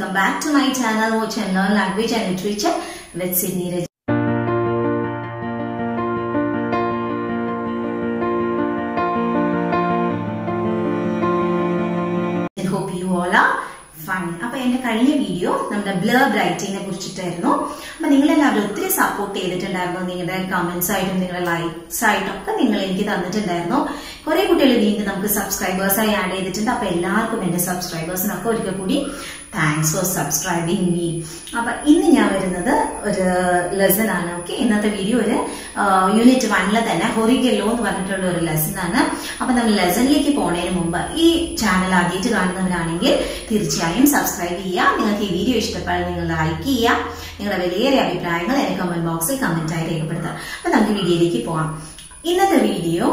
welcome back to my channel, Watch and Learn Language and Literature with Sydney Raj. I hope you all are fine അപ്പൊ എന്റെ കഴിഞ്ഞ video നമ്മുടെ blur റൈറ്റിങ്ങിനെ കുറിച്ചിട്ടായിരുന്നു അപ്പൊ നിങ്ങളെല്ലാവരും ഒത്തിരി support ചെയ്തിട്ടുണ്ടായിരുന്നു നിങ്ങളുടെ കമന്റ്സ് ആയിട്ടും നിങ്ങളുടെ ലൈക്സ് ആയിട്ടും ഒക്കെ നിങ്ങൾ എനിക്ക് തന്നിട്ടുണ്ടായിരുന്നു കുറെ കുട്ടികൾ വീണ്ടും നമുക്ക് സബ്സ്ക്രൈബേഴ്സ് ആയി ആഡ് ചെയ്തിട്ടുണ്ട് അപ്പൊ എല്ലാവർക്കും എന്റെ സബ്സ്ക്രൈബേഴ്സിനൊക്കെ ഒരിക്കൽ കൂടി താങ്ക്സ് ഫോർ സബ്സ്ക്രൈബിങ് മീ അപ്പൊ ഇന്ന് ഞാൻ വരുന്നത് ഒരു ലെസൺ ആണ് ഓക്കെ ഇന്നത്തെ വീഡിയോ ഒരു യൂണിറ്റ് വണ്ണില് തന്നെ ഹൊറിഗല്ലോ എന്ന് പറഞ്ഞിട്ടുള്ള ഒരു ലെസൺ ആണ് അപ്പൊ നമ്മൾ ലെസണിലേക്ക് പോണതിന് മുമ്പ് ഈ ചാനൽ ആദ്യമായിട്ട് കാണുന്നവരാണെങ്കിൽ തീർച്ചയായും സബ്സ്ക്രൈബ് ചെയ്യുക നിങ്ങൾക്ക് ഈ വീഡിയോ ഇഷ്ടപ്പെടാൻ നിങ്ങൾ ലൈക്ക് ചെയ്യുക നിങ്ങളുടെ വിലയേറിയ അഭിപ്രായങ്ങൾ എന്നെ കമന്റ് ബോക്സിൽ കമന്റ് ആയി രേഖപ്പെടുത്തുക അപ്പൊ നമുക്ക് വീഡിയോയിലേക്ക് പോവാം ഇന്നത്തെ വീഡിയോ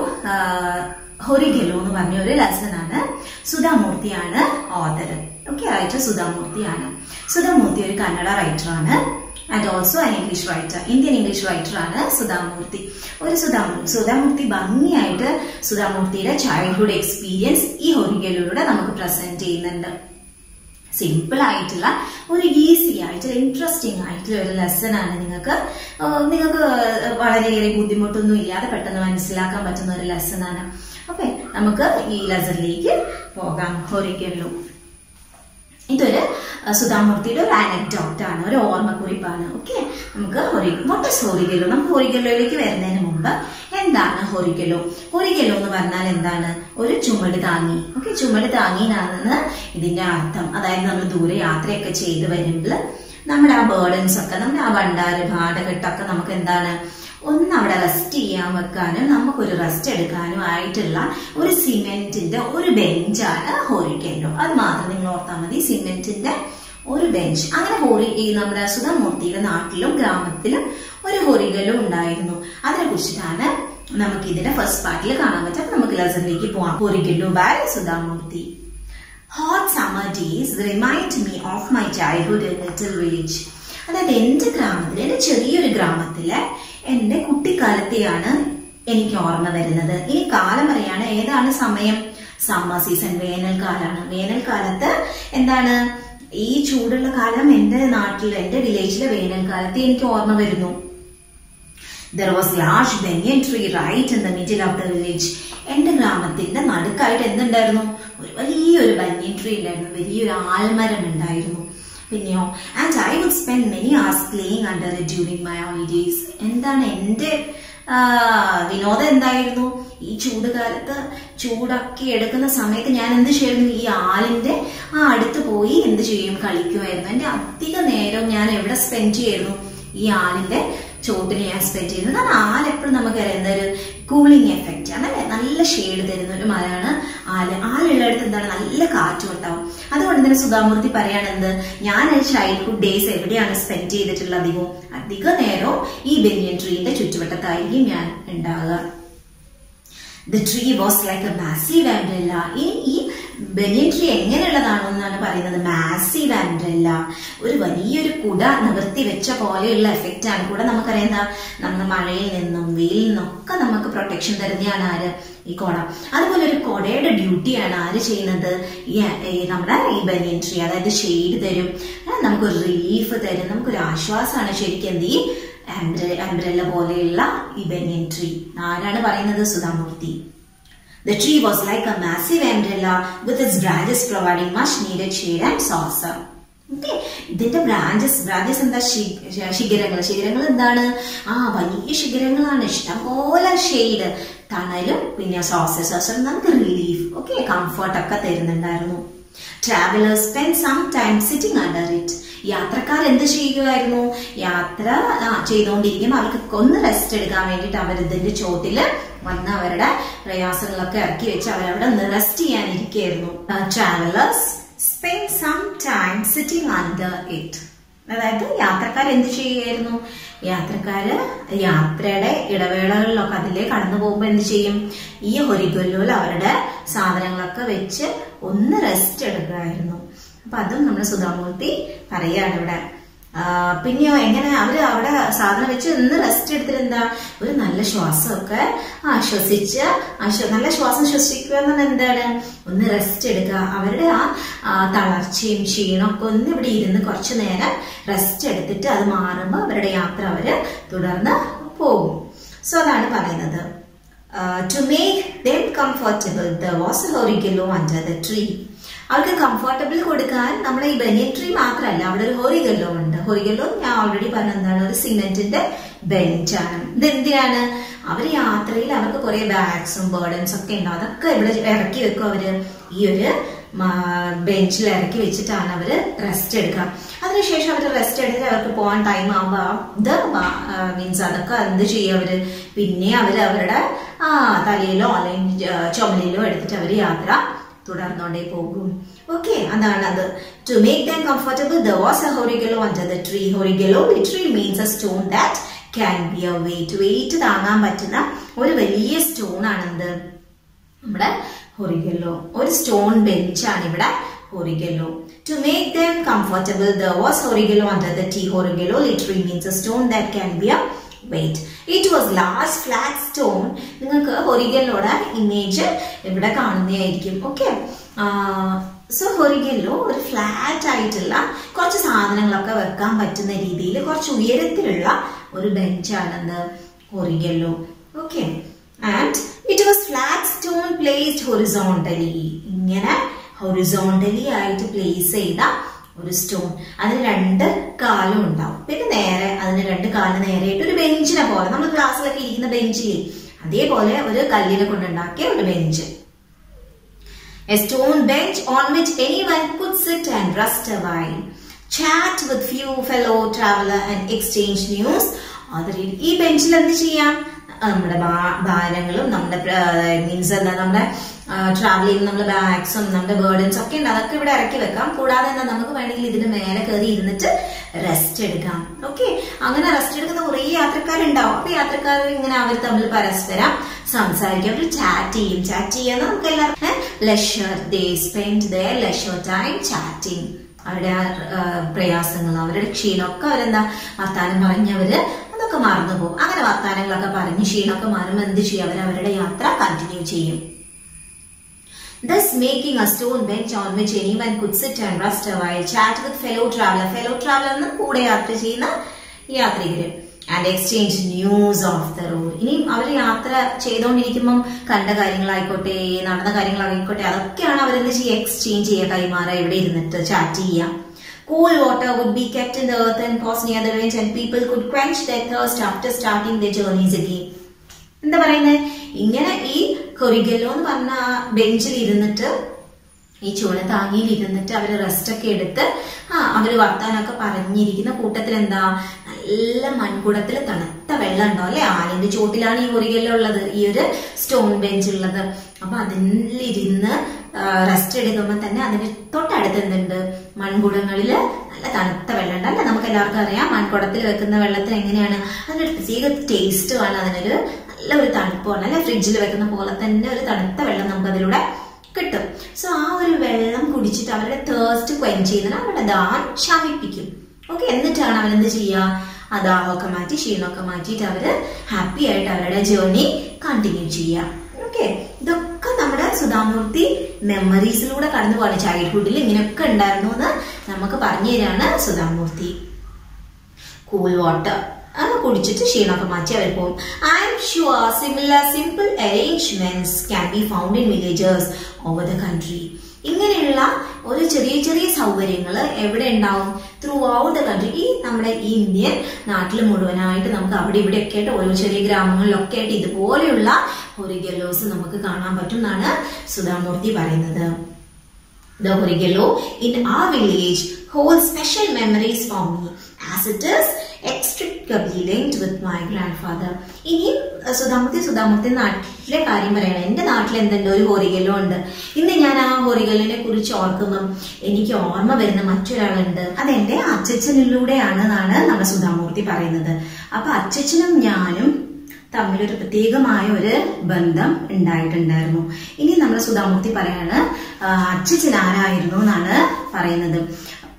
ഹൊറിഗെലോ എന്ന് പറഞ്ഞ ഒരു ലെസൺ ആണ് സുധാമൂർത്തിയാണ് ഓതർ ഓക്കെ റൈറ്റർ സുധാമൂർത്തിയാണ് സുധാമൂർത്തി ഒരു കന്നഡ റൈറ്റർ ആണ് and also an English writer Indian English writer ആണ് സുധാമൂർത്തി ഒരു സുധാമൂർത്തി സുധാമൂർത്തി ഭംഗിയായിട്ട് സുധാമൂർത്തിയുടെ ചൈൽഡ്ഹുഡ് എക്സ്പീരിയൻസ് ഈ ഹൊറിഗെലോയിലൂടെ നമുക്ക് പ്രസന്റ് ചെയ്യുന്നുണ്ട് സിമ്പിൾ ആയിട്ടുള്ള ഒരു ഈസി ആയിട്ടുള്ള ഇൻട്രസ്റ്റിംഗ് ആയിട്ടുള്ള ഒരു ലെസൺ ആണ് നിങ്ങൾക്ക് നിങ്ങൾക്ക് വളരെയേറെ ബുദ്ധിമുട്ടൊന്നും ഇല്ലാതെ പെട്ടെന്ന് മനസ്സിലാക്കാൻ പറ്റുന്ന ഒരു ലെസൺ ആണ് ഓക്കെ നമുക്ക് ഈ ലെസണിലേക്ക് പോകാം ഹൊറിക്കല്ലോ ഇതൊരു സുധാമൂർത്തിയുടെ ഒരു അനക്ഡോട്ട് ആണ് ഒരു ഓർമ്മക്കുറിപ്പാണ് ഓക്കെ നമുക്ക് ഹൊറി വാട്ട് ഇസ് ഹൊറിക്കലോ നമുക്ക് ഹൊറിക്കലോയിലേക്ക് വരുന്നതിന് മുമ്പ് എന്താണ് ഹൊറിക്കലോ ഹൊറിക്കലോ എന്ന് പറഞ്ഞാൽ എന്താണ് ഒരു ചുമട് താങ്ങി ഓക്കെ ചുമട് താങ്ങിനാണെന്ന് ഇതിന്റെ അർത്ഥം അതായത് നമ്മൾ ദൂരെ യാത്രയൊക്കെ ചെയ്ത് വരുമ്പോൾ നമ്മുടെ ആ ബേർഡൻസ് ഒക്കെ നമ്മുടെ ആ ഭണ്ഡാര് ഭാടകെട്ടൊക്കെ നമുക്ക് എന്താണ് ഒന്ന് അവിടെ റെസ്റ്റ് ചെയ്യാൻ വെക്കാനും നമുക്കൊരു റെസ്റ്റ് എടുക്കാനും ആയിട്ടുള്ള ഒരു സിമെന്റിന്റെ ഒരു ബെഞ്ചാണ് ഹോറിക്കല്ലോ അത് മാത്രം നിങ്ങൾ ഓർത്താൽ മതി സിമെന്റിന്റെ ഒരു ബെഞ്ച് അങ്ങനെ ഹോറി ഈ നമ്മുടെ സുധാമൂർത്തിയുടെ നാട്ടിലും ഗ്രാമത്തിലും ഒരു ഹോറികല്ലോ ഉണ്ടായിരുന്നു അതിനെ കുറിച്ചിട്ടാണ് നമുക്ക് ഇതിന്റെ ഫസ്റ്റ് പാർട്ടിൽ കാണാൻ പറ്റും നമുക്ക് ലെസണിലേക്ക് പോവാം Horigallu by Sudha Murthy hot summer days remind me of my childhood in little village അതായത് എന്റെ ഗ്രാമത്തിൽ എന്റെ ചെറിയൊരു ഗ്രാമത്തിലെ എന്റെ കുട്ടിക്കാലത്തെയാണ് എനിക്ക് ഓർമ്മ വരുന്നത് ഇനി കാലം പറയാണ് ഏതാണ് സമയം സമ്മർ സീസൺ വേനൽക്കാലാണ് വേനൽക്കാലത്ത് എന്താണ് ഈ ചൂടുള്ള കാലം എന്റെ നാട്ടിൽ എന്റെ വില്ലേജിലെ വേനൽക്കാലത്ത് എനിക്ക് ഓർമ്മ വരുന്നു there was large banyan tree right in the middle of the village എന്റെ ഗ്രാമത്തിന്റെ നടുക്കായിട്ട് എന്തുണ്ടായിരുന്നു ഒരു വലിയൊരു ബനിയൻ ട്രീ ഉണ്ടായിരുന്നു വലിയൊരു ആൽമരം ഉണ്ടായിരുന്നു പിന്നെയോ and I would spend many hours playing under it during my holidays എന്താണ് എന്റെ വിനോദം എന്തായിരുന്നു ഈ ചൂട് കാലത്ത് ചൂടാക്കി എടുക്കുന്ന സമയത്ത് ഞാൻ എന്ത് ചെയ്യുന്നു ഈ ആലിന്റെ ആ അടുത്ത് പോയി എന്ത് ചെയ്യും കളിക്കുമായിരുന്നു എന്റെ അധിക നേരം ഞാൻ എവിടെ സ്പെൻഡ് ചെയ്യായിരുന്നു ഈ ആലിന്റെ ചോട്ടിന് ഞാൻ സ്പെൻഡ് ചെയ്യുന്നത് കാരണം ആൽ എപ്പോഴും നമുക്കറിയാം എന്തൊരു കൂളിംഗ് എഫക്റ്റ് ആണ് അല്ലെ നല്ല ഷെയ്ഡ് തരുന്ന ഒരു മരമാണ് ആല് ആലുള്ളിടത്ത് എന്താണ് നല്ല കാറ്റും ഉണ്ടാവും അതുകൊണ്ട് തന്നെ സുധാമൂർത്തി പറയാണെന്ത് ഞാൻ ചൈൽഡ്ഹുഡ് ഡേയ്സ് എവിടെയാണ് സ്പെൻഡ് ചെയ്തിട്ടുള്ള അധികവും അധിക നേരവും ഈ ബെനിയൻ ട്രീന്റെ ചുറ്റുവട്ടത്തായിരിക്കും ഞാൻ ഉണ്ടാകുക the tree was like a massive umbrella ഇനി ഈ ബനിയൻ ട്രീ എങ്ങനെയുള്ളതാണെന്നാണ് പറയുന്നത് മാസീവ് ആംബ്രല്ല ഒരു വലിയൊരു കുട നിവർത്തി വെച്ച പോലെയുള്ള എഫക്റ്റ് ആണ് കൂടെ നമുക്കറിയാം എന്താ നമ്മൾ മഴയിൽ നിന്നും വെയിലിൽ നിന്നൊക്കെ നമുക്ക് പ്രൊട്ടക്ഷൻ തരുന്നതാണ് ആര് ഈ കുട അതുപോലെ ഒരു കുടയുടെ ഡ്യൂട്ടിയാണ് ആര് ചെയ്യുന്നത് ഈ നമ്മുടെ ഈ ബനിയൻ ട്രീ അതായത് ഷെയ്ഡ് തരും നമുക്കൊരു റിലീഫ് തരും നമുക്കൊരു ആശ്വാസമാണ് ശരിക്കും എന്ത് ഈ അംബ്രല്ല പോലെയുള്ള ഈ ബനിയൻ ട്രീ ആരാണ് പറയുന്നത് Sudha Murthy The tree was like a massive umbrella with its branches providing much needed shade and saucer. Okay ഇതിന്റെ ബ്രാഞ്ചസ് ബ്രാഞ്ചസ് എന്താ ശിഖരങ്ങൾ ശിഖരങ്ങൾ എന്താണ് ആ വലിയ ശിഖരങ്ങളാണ് ഇഷ്ടം പോലെ ഷെയ്ഡ് തണലും പിന്നെ സോസർ സോസർ നമുക്ക് റിലീഫ് ഓക്കെ കംഫർട്ട് ഒക്കെ തരുന്നുണ്ടായിരുന്നു travellers spend some time sitting under it യാത്രക്കാർ എന്ത് ചെയ്യുമായിരുന്നു യാത്ര ചെയ്തുകൊണ്ടിരിക്കും അവർക്ക് ഒന്ന് റെസ്റ്റ് എടുക്കാൻ വേണ്ടിയിട്ട് അവർ ഇതിന്റെ ചോട്ടില് വന്ന് അവരുടെ പ്രയാസങ്ങളൊക്കെ ഇറക്കി വെച്ച് അവരവിടെ ഒന്ന് റെസ്റ്റ് ചെയ്യാനിരിക്കുകയായിരുന്നു travellers spend some time sitting under it അതായത് യാത്രക്കാർ എന്ത് ചെയ്യുമായിരുന്നു യാത്രക്കാര് യാത്രയുടെ ഇടവേളകളിലൊക്കെ അതിലേ കടന്നു പോകുമ്പോൾ എന്ത് ചെയ്യും ഈ ഹൊരിഗൊല്ലോയിൽ അവരുടെ സാധനങ്ങളൊക്കെ വെച്ച് ഒന്ന് റെസ്റ്റ് എടുക്കുമായിരുന്നു അപ്പൊ അതും നമ്മൾ സുധാമൂർത്തി പറയാണ് ഇവിടെ ആ, പിന്നെയോ എങ്ങനെ അവര് അവിടെ സാധനം വെച്ച് ഒന്ന് റെസ്റ്റ് എടുത്തിട്ട് എന്താ ഒരു നല്ല ശ്വാസമൊക്കെ ആശ്വസിച്ച് ആശ്വ- നല്ല ശ്വാസം ശ്വസിക്കുക എന്ന് പറഞ്ഞാൽ എന്താണ് ഒന്ന് റെസ്റ്റ് എടുക്കുക അവരുടെ ആ ആ, തളർച്ചയും ക്ഷീണമൊക്കെ ഒന്ന് ഇവിടെ ഇരുന്ന് കുറച്ചു നേരം റെസ്റ്റ് എടുത്തിട്ട് അത് മാറുമ്പോൾ അവരുടെ യാത്ര അവര് തുടർന്ന് പോകും സോ അതാണ് പറയുന്നത് to make them comfortable the was a Horigallu under the tree അവർക്ക് കംഫർട്ടബിൾ കൊടുക്കാൻ നമ്മുടെ ഈ ബനിയൻ ട്രീ മാത്രമല്ല അവിടെ ഒരു ഹോറിഗല്ലോ ഉണ്ട് ഹോറിഗല്ലോ ഞാൻ ഓൾറെഡി പറഞ്ഞ എന്താണ് ഒരു സിമെന്റിന്റെ ബെഞ്ചാണ് ഇത് എന്തിനാണ് അവർ യാത്രയിൽ അവർക്ക് കുറെ ബാഗ്സും ബേർഡൻസ് ഒക്കെ ഉണ്ടാവും അതൊക്കെ ഇവിടെ ഇറക്കി വെക്കും അവര് ഈ ഒരു ബെഞ്ചിൽ ഇറക്കി വെച്ചിട്ടാണ് അവര് റെസ്റ്റ് എടുക്കുക അതിനുശേഷം അവർ റെസ്റ്റ് എടുത്തിട്ട് അവർക്ക് പോകാൻ ടൈം ആകുമ്പോൾ ഇത് മീൻസ് അതൊക്കെ എന്ത് ചെയ്യും അവര് പിന്നെ അവര് അവരുടെ ആ തലയിലോ അല്ലെങ്കിൽ ചുമലിലോ എടുത്തിട്ട് അവര് യാത്ര തുടർന്നോണ്ടേ പോകും ഓക്കെ അതാണ് അത് to make them comfortable the was a Horigallu under the tree Horigallu literally means a stone that can be a weight weight താങ്ങാൻ പറ്റുന്ന ഒരു വലിയ സ്റ്റോൺ ആണെന്ത് നമ്മുടെ ഹൊറിഗല്ലോ ഒരു സ്റ്റോൺ ബെഞ്ചാണ് ഇവിടെ Horigallu to make them comfortable the was Horigallu under the tree Horigallu literally means a stone that can be a weight it was large flat stone നിങ്ങൾക്ക് ഹൊറിഗല്ലോടെ ഇമേജ് ഇവിടെ കാണുന്നതായിരിക്കും ഓക്കെ സോ ഹൊറിഗല്ലോ ഒരു ഫ്ലാറ്റ് ആയിട്ടുള്ള കുറച്ച് സാധനങ്ങളൊക്കെ വെക്കാൻ പറ്റുന്ന രീതിയിൽ കുറച്ച് ഉയരത്തിലുള്ള ഒരു ബെഞ്ചാണെന്ന് Horigallu okay and it was flat stone placed horizontally ഇങ്ങനെ ഹൊറിസോണ്ടലി ആയിട്ട് പ്ലേസ് ചെയ്ത ഒരു സ്റ്റോൺ അതിന് രണ്ട് കാലും ഉണ്ടാവും പിന്നെ നേരെ അതിന് രണ്ട് കാല് നേരെയായിട്ട് ഒരു ബെഞ്ചിനെ പോലെ നമ്മൾ ക്ലാസ്സിലൊക്കെ ഇരിക്കുന്ന ബെഞ്ചിൽ അതേപോലെ ഒരു കല്ലിനെ കൊണ്ടുണ്ടാക്കിയ ഒരു bench A stone bench on which anyone could sit and rest a while, chat with few fellow traveler and exchange news. അതിൽ ഈ ബെഞ്ചിൽ എന്ത് ചെയ്യാം നമ്മുടെ ഭാ- ഭാരങ്ങളും നമ്മുടെ മീൻസ് എന്താ നമ്മുടെ ട്രാവൽ ചെയ്യുന്ന നമ്മുടെ ബാഗ്സും നമ്മുടെ ബേർഡൻസ് ഒക്കെ ഉണ്ട് അതൊക്കെ ഇവിടെ ഇറക്കി വെക്കാം കൂടാതെ എന്താ നമുക്ക് വേണമെങ്കിൽ ഇതിന് മേലെ കയറി ഇരുന്നിട്ട് റെസ്റ്റ് എടുക്കാം ഓക്കെ അങ്ങനെ റെസ്റ്റ് എടുക്കുന്ന കുറേ യാത്രക്കാരുണ്ടാവും അപ്പൊ യാത്രക്കാർ ഇങ്ങനെ അവർ തമ്മിൽ പരസ്പരം സംസാരിക്കും അവർ ചാറ്റ് ചെയ്യും ചാറ്റ് ചെയ്യാന്ന് നമുക്ക് എല്ലാവർക്കും leisure they spend their leisure time chatting അവരുടെ ആ, പ്രയാസങ്ങൾ അവരുടെ ക്ഷീണമൊക്കെ അവരെന്താ വർത്താനം പറഞ്ഞവര് അതൊക്കെ മറന്നു പോകും അങ്ങനെ വർത്താനങ്ങളൊക്കെ പറഞ്ഞ് ക്ഷീണമൊക്കെ മാറുമ്പോൾ എന്ത് ചെയ്യും അവർ അവരുടെ യാത്ര കണ്ടിന്യൂ ചെയ്യും Thus making a stone bench on which anyone could sit and rest a while, chat with fellow traveler. Fellow traveler എന്ന് കൂടെ യാത്ര ചെയ്യുന്ന യാത്രികര് and exchange news of the road ഇനിയും അവർ യാത്ര ചെയ്തുകൊണ്ടിരിക്കുമ്പം കണ്ട കാര്യങ്ങളായിക്കോട്ടെ നടന്ന കാര്യങ്ങളായിക്കോട്ടെ അതൊക്കെയാണ് അവരെന്ത് ചെയ്യുക എക്സ്ചേഞ്ച് ചെയ്യുക കൈമാറുക ഇവിടെ ഇരുന്നിട്ട് ചാറ്റ് ചെയ്യുക Cool water would be kept in the earth and pots near the range and people could quench their thirst after starting their journeys again. എന്താ പറയുന്നത് ഇങ്ങനെ ഈ കൊറിഗല്ലോ എന്ന് പറഞ്ഞ ആ ബെഞ്ചിൽ ഇരുന്നിട്ട് ഈ ചുവന താങ്ങിയിൽ ഇരുന്നിട്ട് അവര് റെസ്റ്റ് ഒക്കെ എടുത്ത് ആ അവര് വർത്താനൊക്കെ പറഞ്ഞിരിക്കുന്ന കൂട്ടത്തിൽ എന്താ നല്ല മൺകുടത്തിൽ തണുത്ത വെള്ളം ഉണ്ടാവും അല്ലെ ആലിന്റെ ചോട്ടിലാണ് ഈ മുറികെല്ലാം ഉള്ളത് ഈ ഒരു സ്റ്റോൺ ബെഞ്ച് ഉള്ളത് അപ്പൊ അതിലിരുന്ന് റെസ്റ്റ് എടുക്കുമ്പോൾ തന്നെ അതിന് തൊട്ടടുത്ത് എന്തുണ്ട് മൺകുടങ്ങളില് നല്ല തണുത്ത വെള്ളം ഉണ്ട് അല്ലെ നമുക്ക് എല്ലാവർക്കും അറിയാം മൺകുടത്തിൽ വെക്കുന്ന വെള്ളത്തിന് എങ്ങനെയാണ് അതിനൊരു പ്രത്യേക ടേസ്റ്റുമാണ് അതിനൊരു നല്ല ഒരു തണുപ്പാണ് അല്ലെ ഫ്രിഡ്ജിൽ വെക്കുന്ന പോലെ തന്നെ ഒരു തണുത്ത വെള്ളം നമുക്ക് അതിലൂടെ കിട്ടും സോ ആ ഒരു വെള്ളം കുടിച്ചിട്ട് അവരുടെ തേഴ്സ്റ്റ് ക്വെഞ്ച് ചെയ്യുന്നത് അവരുടെ ദാഹം ശമിപ്പിക്കും ഓക്കെ എന്നിട്ടാണ് അവരെന്ത് ചെയ്യുക ആ ദാഹമൊക്കെ മാറ്റി ക്ഷീണമൊക്കെ മാറ്റിയിട്ട് അവര് ഹാപ്പി ആയിട്ട് അവരുടെ ജേർണി കണ്ടിന്യൂ ചെയ്യുക ഓക്കെ ഇതൊക്കെ നമ്മുടെ സുധാമൂർത്തി മെമ്മറീസിലൂടെ കടന്നു പോവാണ് ചൈൽഡ്ഹുഡിൽ ഇങ്ങനെയൊക്കെ ഉണ്ടായിരുന്നു എന്ന് നമുക്ക് പറഞ്ഞു തരാണ് സുധാമൂർത്തി കൂൾ വാട്ടർ അത് കുടിച്ചിട്ട് ക്ഷീണമൊക്കെ മാറ്റി അവർ പോകും I am sure similar simple arrangements can be found in villagers over the country ഇങ്ങനെയുള്ള ഒരു ചെറിയ ചെറിയ സൗകര്യങ്ങൾ എവിടെ ഉണ്ടാവും ത്രൂ ഔട്ട് ദ കൺട്രി ഈ നമ്മുടെ ഈ ഇന്ത്യൻ നാട്ടിൽ മുഴുവനായിട്ട് നമുക്ക് അവിടെ ഇവിടെ ഒക്കെ ആയിട്ട് ഓരോ ചെറിയ ഗ്രാമങ്ങളിലൊക്കെ ആയിട്ട് ഇതുപോലെയുള്ള ഹൊറിഗല്ലോസ് നമുക്ക് കാണാൻ പറ്റും എന്നാണ് സുധാമൂർത്തി പറയുന്നത് The Horigelo in our village holds special memories for me as it is extricably linked with my grandfather. ഇനി സുധാമൂർത്തി സുധാമൂർത്തി നാട്ടിലെ കാര്യം പറയണം എന്റെ നാട്ടിൽ എന്തുണ്ട് ഒരു ഹോറിഗല്ലോ ഉണ്ട് ഇന്ന് ഞാൻ ആ ഹോറിഗല്ലിനെ കുറിച്ച് ഓർക്കുമ്പം എനിക്ക് ഓർമ്മ വരുന്ന മറ്റൊരാളുണ്ട് അതെന്റെ അച്ചച്ചനിലൂടെയാണ് എന്നാണ് നമ്മുടെ സുധാമൂർത്തി പറയുന്നത് അപ്പൊ അച്ചച്ചനും ഞാനും തമ്മിലൊരു പ്രത്യേകമായ ഒരു ബന്ധം ഉണ്ടായിട്ടുണ്ടായിരുന്നു ഇനി നമ്മുടെ സുധാമൂർത്തി പറയാണ് ആ, അച്ഛച്ചൻ ആരായിരുന്നു എന്നാണ് പറയുന്നത്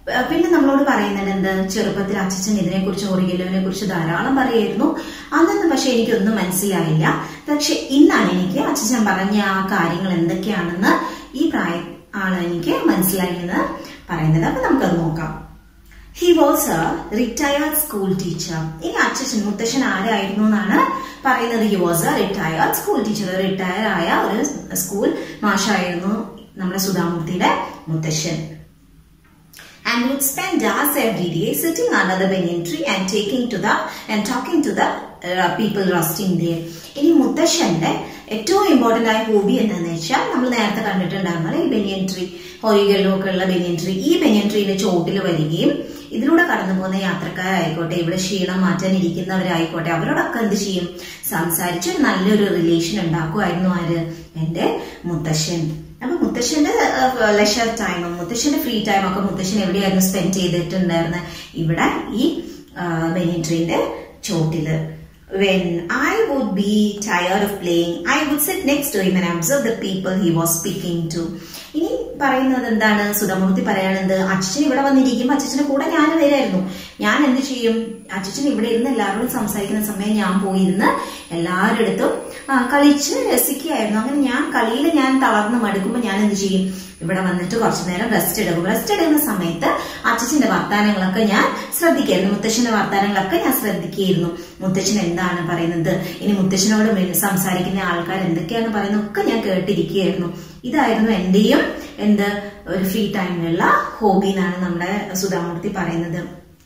പ- പിന്നെ നമ്മളോട് പറയുന്നത് എന്ത് ചെറുപ്പത്തിൽ അച്ഛൻ ഇതിനെ കുറിച്ച് ഒറിഗലുവിനെ കുറിച്ച് ധാരാളം പറയായിരുന്നു അന്നൊന്നും പക്ഷെ എനിക്കൊന്നും മനസ്സിലായില്ല പക്ഷെ ഇന്നാണ് എനിക്ക് അച്ഛൻ പറഞ്ഞ ആ കാര്യങ്ങൾ എന്തൊക്കെയാണെന്ന് ഈ പ്രായ ആണ് എനിക്ക് മനസ്സിലായെന്ന് പറയുന്നത് അപ്പൊ നമുക്കത് നോക്കാം he was a retired school teacher ഇനി അച്ഛൻ മുത്തശ്ശൻ ആരായിരുന്നു എന്നാണ് പറയുന്നത് he was a retired school teacher retire ആയ ഒരു സ്കൂൾ മാഷായിരുന്നു നമ്മുടെ സുധാമൂർത്തിയുടെ മുത്തശ്ശൻ and would spend hours every day sitting under the banyan tree and taking to the and talking to the uh, people resting there. ഇനി മുത്തശ്ശന്റെ ഏറ്റവും important ആയ hobby എന്താണെന്ന് വെച്ചാൽ നമ്മൾ നേരത്തെ കണ്ടിട്ടുണ്ടായിരുന്നത് ഈ ബെനിയൻ ട്രീ ഹൊറികളിലും ഒക്കെ ഉള്ള ബെനിയൻ ട്രീ ഈ ബെനിയൻ ട്രീന്റെ ചോട്ടിൽ വരികയും ഇതിലൂടെ കടന്നു പോകുന്ന യാത്രക്കാരായിക്കോട്ടെ ഇവിടെ ക്ഷീണം മാറ്റാൻ ഇരിക്കുന്നവരായിക്കോട്ടെ അവരോടൊക്കെ എന്ത് ചെയ്യും സംസാരിച്ച് ഒരു നല്ലൊരു റിലേഷൻ ഉണ്ടാക്കുമായിരുന്നു ആര് എന്റെ മുത്തശ്ശൻ അപ്പൊ മുത്തശ്ശന്റെ ലെഷർ ടൈമും മുത്തശ്ശന്റെ ഫ്രീ ടൈം ഒക്കെ മുത്തശ്ശൻ എവിടെയായിരുന്നു സ്പെൻഡ് ചെയ്തിട്ടുണ്ടായിരുന്നത് ഇവിടെ ഈ ബെനിയൻ ട്രീന്റെ ചോട്ടില് When I would be tired of playing, I would sit next to him and observe the people he was speaking to. ഇനി പറയുന്നത് എന്താണ് സുധമൂർത്തി പറയാനെന്ത് അച്ഛൻ ഇവിടെ വന്നിരിക്കുമ്പോൾ അച്ഛന്റെ കൂടെ ഞാൻ വരായിരുന്നു ഞാൻ എന്ത് ചെയ്യും അച്ഛൻ ഇവിടെ ഇരുന്ന് എല്ലാവരോടും സംസാരിക്കുന്ന സമയം ഞാൻ പോയിരുന്ന് എല്ലാവരുടെ അടുത്തും ആ, കളിച്ച് രസിക്കുകയായിരുന്നു അങ്ങനെ ഞാൻ കളിയിൽ ഞാൻ തളർന്ന് മടുക്കുമ്പോൾ ഞാൻ എന്ത് ചെയ്യും ഇവിടെ വന്നിട്ട് കുറച്ചു നേരം റെസ്റ്റ് എടുക്കും റെസ്റ്റ് എടുക്കുന്ന സമയത്ത് അച്ഛന്റെ വർത്താനങ്ങളൊക്കെ ഞാൻ ശ്രദ്ധിക്കായിരുന്നു മുത്തശ്ശന്റെ വർത്താനങ്ങളൊക്കെ ഞാൻ ശ്രദ്ധിക്കുകയായിരുന്നു മുത്തശ്ശൻ എന്താണ് പറയുന്നത് ഇനി മുത്തശ്ശനോട് മെ- സംസാരിക്കുന്ന ആൾക്കാർ എന്തൊക്കെയാണ് പറയുന്നത് ഒക്കെ ഞാൻ കേട്ടിരിക്കുകയായിരുന്നു ഇതായിരുന്നു എന്റെയും എന്ത് ഒരു ഫ്രീ ടൈമിലുള്ള ഹോബി എന്നാണ് നമ്മുടെ സുധാമൂർത്തി പറയുന്നത്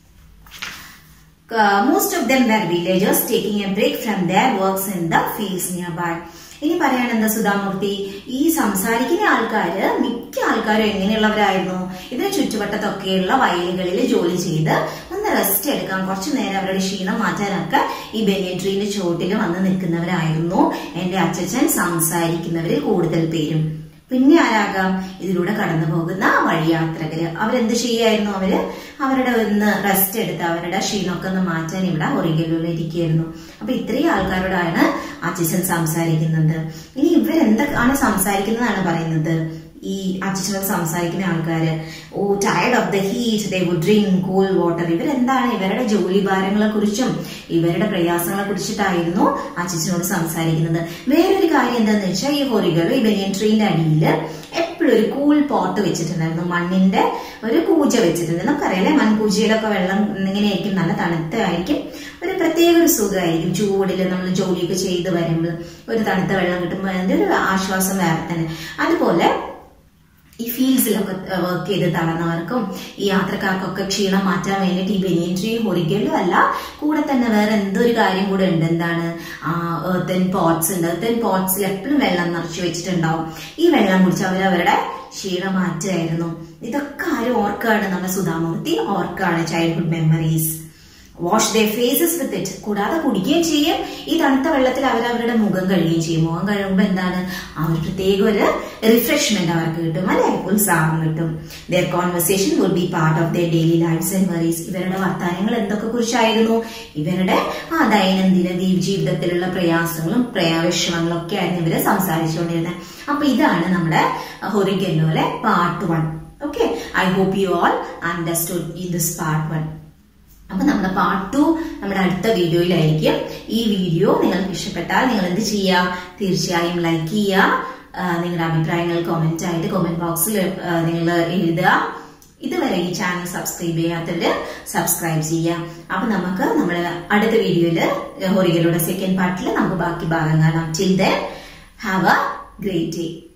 Uh, most of them were villagers taking a break from their works in the fields nearby. ഇനി പറയാനെന്താ സുധാമൂർത്തി ഈ സംസാരിക്കുന്ന ആൾക്കാര് മിക്ക ആൾക്കാരും എങ്ങനെയുള്ളവരായിരുന്നു ഇതിന് ചുറ്റുവട്ടത്തൊക്കെയുള്ള വയലുകളിൽ ജോലി ചെയ്ത് ഒന്ന് റെസ്റ്റ് എടുക്കാൻ കുറച്ചു നേരം അവരുടെ ക്ഷീണം മാറ്റാനൊക്കെ ഈ ബെനിയൻ ട്രീന്റെ ചോട്ടിൽ വന്ന് നിൽക്കുന്നവരായിരുന്നു എന്റെ അച്ഛൻ സംസാരിക്കുന്നവരിൽ കൂടുതൽ പേരും പിന്നെ ആരാകാം ഇതിലൂടെ കടന്നു പോകുന്ന വഴിയാത്രകര് അവരെന്ത് ചെയ്യായിരുന്നു അവര് അവരുടെ ഒന്ന് റെസ്റ്റ് എടുത്ത് അവരുടെ ക്ഷീണമൊക്കെ ഒന്ന് മാറ്റാൻ ഇവിടെ ഒറിഗലൂരിൽ ഇരിക്കുകയായിരുന്നു അപ്പൊ ഇത്രയും ആൾക്കാരോടാണ് അച്ഛൻ സംസാരിക്കുന്നത് ഇനി ഇവരെന്തൊക്കെയാണ് സംസാരിക്കുന്നതാണ് പറയുന്നത് ഈ അച്ഛനോട് സംസാരിക്കുന്ന ആൾക്കാര് oh tired of the heat they would drink cool water ഇവരെന്താണ് ഇവരുടെ ജോലി ഭാരങ്ങളെ കുറിച്ചും ഇവരുടെ പ്രയാസങ്ങളെ കുറിച്ചിട്ടായിരുന്നു അച്ഛനോട് സംസാരിക്കുന്നത് വേറൊരു കാര്യം എന്താന്ന് വെച്ചാൽ ഈ ഹൊറികൾ ഈ ബനിയൻ ട്രീന്റെ അടിയിൽ എപ്പോഴും ഒരു കൂൾ പോട്ട് വെച്ചിട്ടുണ്ടായിരുന്നു മണ്ണിന്റെ ഒരു കൂജ വെച്ചിട്ടുണ്ട് നമുക്കറിയാലേ മൺകൂജയിലൊക്കെ വെള്ളം ഇങ്ങനെ ആയിരിക്കും നല്ല തണുത്തായിരിക്കും ഒരു പ്രത്യേക ഒരു സുഖമായിരിക്കും ചൂടിൽ നമ്മൾ ജോലിയൊക്കെ ചെയ്ത് വരുമ്പോൾ ഒരു തണുത്ത വെള്ളം കിട്ടുമ്പോൾ അതിന്റെ ഒരു ആശ്വാസം വേറെ തന്നെ അതുപോലെ ഈ ഫീൽഡ്സിലൊക്കെ വർക്ക് ചെയ്ത് തളർന്നവർക്കും ഈ യാത്രക്കാർക്കൊക്കെ ക്ഷീണം മാറ്റാൻ വേണ്ടിയിട്ട് ഈ ബനിയൻ ട്രീ ഒരിക്കലും അല്ല കൂടെ തന്നെ വേറെ എന്തൊരു കാര്യം കൂടെ ഉണ്ട് എന്താണ് എർത്തൻ പോട്ട്സ് ഉണ്ട് എർത്തൻ പോട്ട്സിൽ എപ്പോഴും വെള്ളം നിറച്ചു വെച്ചിട്ടുണ്ടാവും ഈ വെള്ളം കുടിച്ച് അവർ അവരുടെ ക്ഷീണം മാറ്റുമായിരുന്നു ഇതൊക്കെ ആരും ഓർക്കാണ് നമ്മുടെ സുധാമൂർത്തി ഓർക്കാണ് childhood memories wash the faces with it കൂടാതെ കുടിക്കുകയും ചെയ്യും ഈ തണുത്ത വെള്ളത്തിൽ അവർ അവരുടെ മുഖം കഴുകുകയും ചെയ്യും മുഖം കഴുകുമ്പോൾ എന്താണ് ആ ഒരു പ്രത്യേക ഒരു റിഫ്രഷ്മെന്റ് അവർക്ക് കിട്ടും അല്ലെ ഉത്സാഹം കിട്ടും their conversation would be part of their daily life's and worries ഇവരുടെ വർത്തമാനങ്ങൾ എന്തൊക്കെ കുറിച്ചായിരുന്നു ഇവരുടെ ആ ദൈനംദിന ദീ- ജീവിതത്തിലുള്ള പ്രയാസങ്ങളും പ്രയാവിഷമങ്ങളും ഒക്കെ ആയിരുന്നു ഇവര് സംസാരിച്ചുകൊണ്ടിരുന്നത് അപ്പൊ ഇതാണ് നമ്മുടെ ഹൊറിഗല്ലോലെ part one okay I hope you all understood in this part one അപ്പൊ നമ്മുടെ പാർട്ട് ടു നമ്മുടെ അടുത്ത വീഡിയോയിലായിരിക്കും ഈ വീഡിയോ നിങ്ങൾക്ക് ഇഷ്ടപ്പെട്ടാൽ നിങ്ങൾ എന്ത് ചെയ്യുക തീർച്ചയായും ലൈക്ക് ചെയ്യുക ആ, നിങ്ങളുടെ അഭിപ്രായങ്ങൾ കമന്റ് ആയിട്ട് കമന്റ് ബോക്സിൽ നിങ്ങൾ എഴുതുക ഇതുവരെ ഈ ചാനൽ സബ്സ്ക്രൈബ് ചെയ്യാത്തവര് സബ്സ്ക്രൈബ് ചെയ്യുക അപ്പൊ നമുക്ക് നമ്മുടെ അടുത്ത വീഡിയോയില് ഹൊറികളുടെ സെക്കൻഡ് പാർട്ടിൽ നമുക്ക് ബാക്കി ഭാഗം കാണാം chill then have a great day